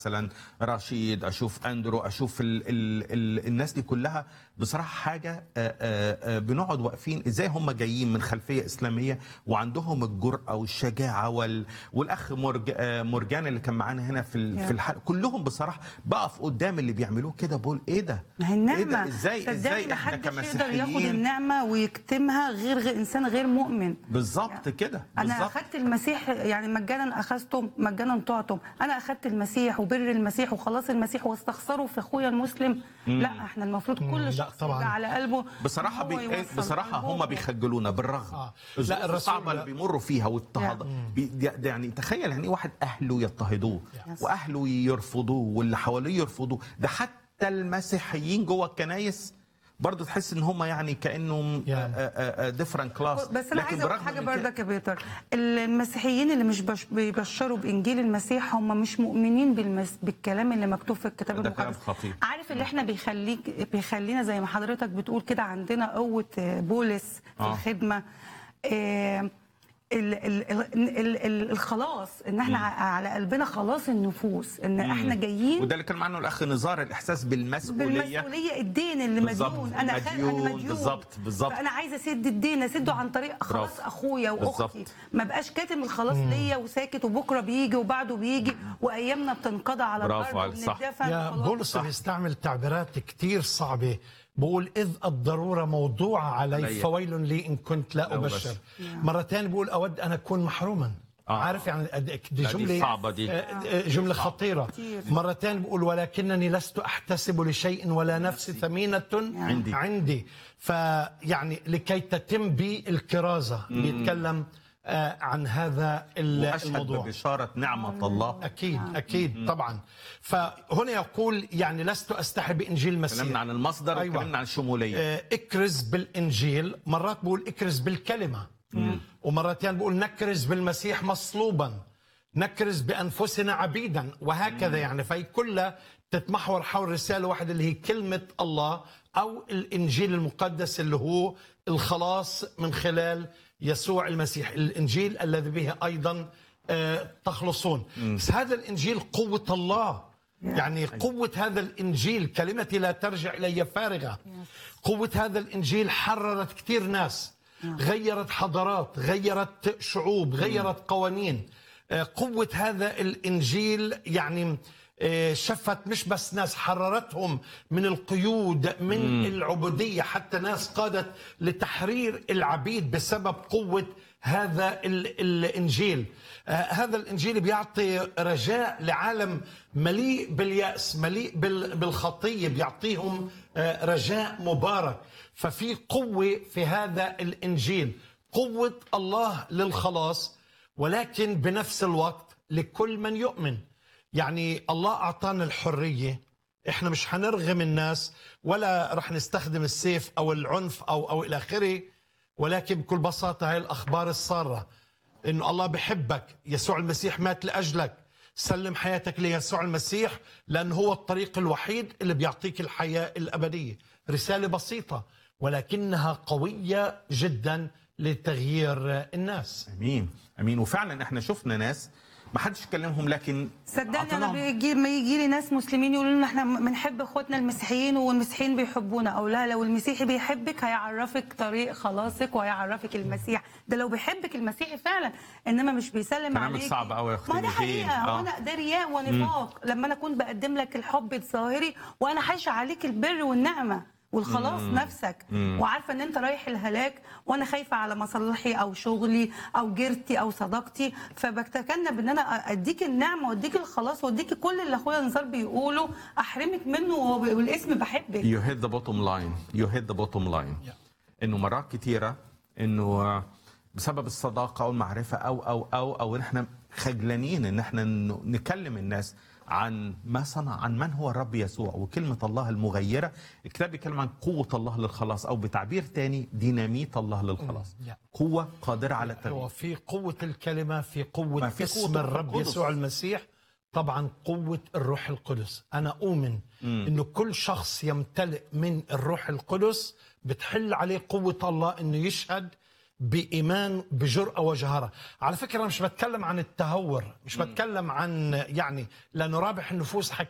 مثلا رشيد اشوف اندرو اشوف ال ال ال الناس دي كلها بصراحه حاجه آه، آه، آه، بنقعد واقفين ازاي هم جايين من خلفيه اسلاميه وعندهم الجرأه والشجاعه وال والاخ مرج آه، مرجان اللي كان معانا هنا في ال- في الحلقه كلهم بصراحه بقف قدام اللي بيعملوه كده بقول ايه ده؟ ما هي ايه النعمة ده ازاي صدقني ازاي احنا محدش يقدر ياخد كمسيحيين النعمة ويكتمها غير, غير إنسان غير مؤمن بالظبط كده أنا بالظبط أخدت المسيح يعني مجانا أخذتم مجانا تعتم أنا أخدت المسيح وبر المسيح وخلاص المسيح واستخسره في أخويا المسلم لا إحنا المفروض كل لا شخص طبعاً. يبقى على قلبه بصراحه إن بي... هو يوصل بصراحه هم قلبه. بيخجلونا بالرغم آه. الظروف لا، الرسول- الصعبه اللي بيمروا فيها واضطهاد بي... ده- ده يعني تخيل يعني واحد اهله يضطهدوه Yes. واهله يرفضوه واللي حواليه يرفضوه ده حتى المسيحيين جوه الكنايس برضه تحس ان هم يعني كانهم يعني. ديفرنت كلاس بس انا عايزه اقول حاجه برضك يا بيتر المسيحيين اللي مش بش بيبشروا بانجيل المسيح هم مش مؤمنين بالمس بالكلام اللي مكتوب في الكتاب ده كلام المقدس خطير. عارف اللي احنا بيخليك بيخلينا زي ما حضرتك بتقول كده عندنا قوه آه، بولس في آه. الخدمه آه، ال ال ال ال ال الخلاص ان احنا ع- على قلبنا خلاص النفوس ان احنا جايين وده اللي كان معنا الاخ نزار الاحساس بالمسؤوليه بالمسؤوليه الدين اللي بالظبط. مديون انا خ- انا مديون. مديون بالظبط. بالظبط. فانا عايزه اسد الدين اسده عن طريق خلاص برافو. اخويا واختي بالظبط. ما بقاش كاتم الخلاص ليا وساكت وبكره بيجي وبعده بيجي وايامنا بتنقضى على برافو الارض عليك. صح. وبندفن يا وخلاص. بولس بيستعمل تعبيرات كتير صعبة بقول إذ الضرورة موضوعة علي علي. فويل لي إن كنت لا لا أبشر أبشر. مرة تانية بقول أود أن أكون محروما آه. عارف يعني قد- دي لا، دي جملة صعبة دي. آه، آه، جملة خطيرة كتير. مرة تانية بقول ولكنني لست أحتسب لشيء ولا نفسي ثمينة عندي. عندي فيعني لكي تتم بي الكرازة بيتكلم آه، عن هذا ال- واشهد الموضوع ببشاره نعمه الله اكيد اكيد طبعا فهنا يقول يعني لست استحي بانجيل المسيح تكلمنا عن المصدر أيوة. وتكلمنا عن الشموليه آه، اكرز بالانجيل مرات بقول اكرز بالكلمه ومرات يعني بقول نكرز بالمسيح مصلوبا نكرز بانفسنا عبيدا وهكذا يعني فهي كلها تتمحور حول رساله واحده اللي هي كلمه الله او الانجيل المقدس اللي هو الخلاص من خلال يسوع المسيح الانجيل الذي به ايضا آه، تخلصون بس هذا الانجيل قوه الله يعني قوة هذا الإنجيل كلمتي لا ترجع إلي فارغة قوة هذا الإنجيل حررت كثير ناس غيرت حضارات غيرت شعوب غيرت قوانين آه، قوة هذا الإنجيل يعني آه، شفت مش بس ناس حررتهم من القيود من العبودية حتى ناس قادت لتحرير العبيد بسبب قوة هذا ال- الانجيل آه، هذا الانجيل بيعطي رجاء لعالم مليء بالياس مليء بال- بالخطيه بيعطيهم آه، رجاء مبارك ففي قوه في هذا الانجيل قوه الله للخلاص ولكن بنفس الوقت لكل من يؤمن يعني الله اعطانا الحريه احنا مش حنرغم الناس ولا رح نستخدم السيف او العنف او او الى اخره ولكن بكل بساطه هاي الاخبار الساره انه الله بحبك يسوع المسيح مات لاجلك سلم حياتك ليسوع المسيح لانه هو الطريق الوحيد اللي بيعطيك الحياه الابديه رساله بسيطه ولكنها قويه جدا لتغيير الناس امين امين وفعلا احنا شفنا ناس ما حدش كلمهم لكن صدقني انا عطيناهم- بيجي ما يجي لي ناس مسلمين يقولوا لنا احنا بنحب اخواتنا المسيحيين والمسيحيين بيحبونا او لا لو المسيحي بيحبك هيعرفك طريق خلاصك وهيعرفك المسيح ده لو بيحبك المسيحي فعلا انما مش بيسلم كلامك عليك صعب أوي يا أختي ما ده نيفين. حقيقه آه. وانا ده رياء ونفاق لما انا اكون بقدم لك الحب الظاهري وانا حاشه عليك البر والنعمه والخلاص نفسك وعارفه ان انت رايح الهلاك وانا خايفه على مصالحي او شغلي او جيرتي او صداقتي فبتجنب ان انا اديك النعمه واديك الخلاص واديك كل اللي اخويا نزار بيقوله احرمك منه وهو بي- والاسم بحبك you hit the bottom line you hit the bottom line انه مرات كتيره انه بسبب الصداقه او المعرفه او او او او إن احنا خجلانين ان احنا ن- نكلم الناس عن ما صنع عن من هو الرب يسوع وكلمه الله المغيره الكتاب بيتكلم عن قوه الله للخلاص او بتعبير تاني ديناميت الله للخلاص مم. قوه قادره على هو التغيير في قوة الكلمة في ما قوة في اسم قوة الروح الرب القدس. يسوع المسيح طبعا قوة الروح القدس أنا أؤمن أنه كل شخص يمتلئ من الروح القدس بتحل عليه قوة الله أنه يشهد بإيمان بجرأة وجهارة على فكرة أنا مش بتكلم عن التهور مش بتكلم عن يعني لنرابح النفوس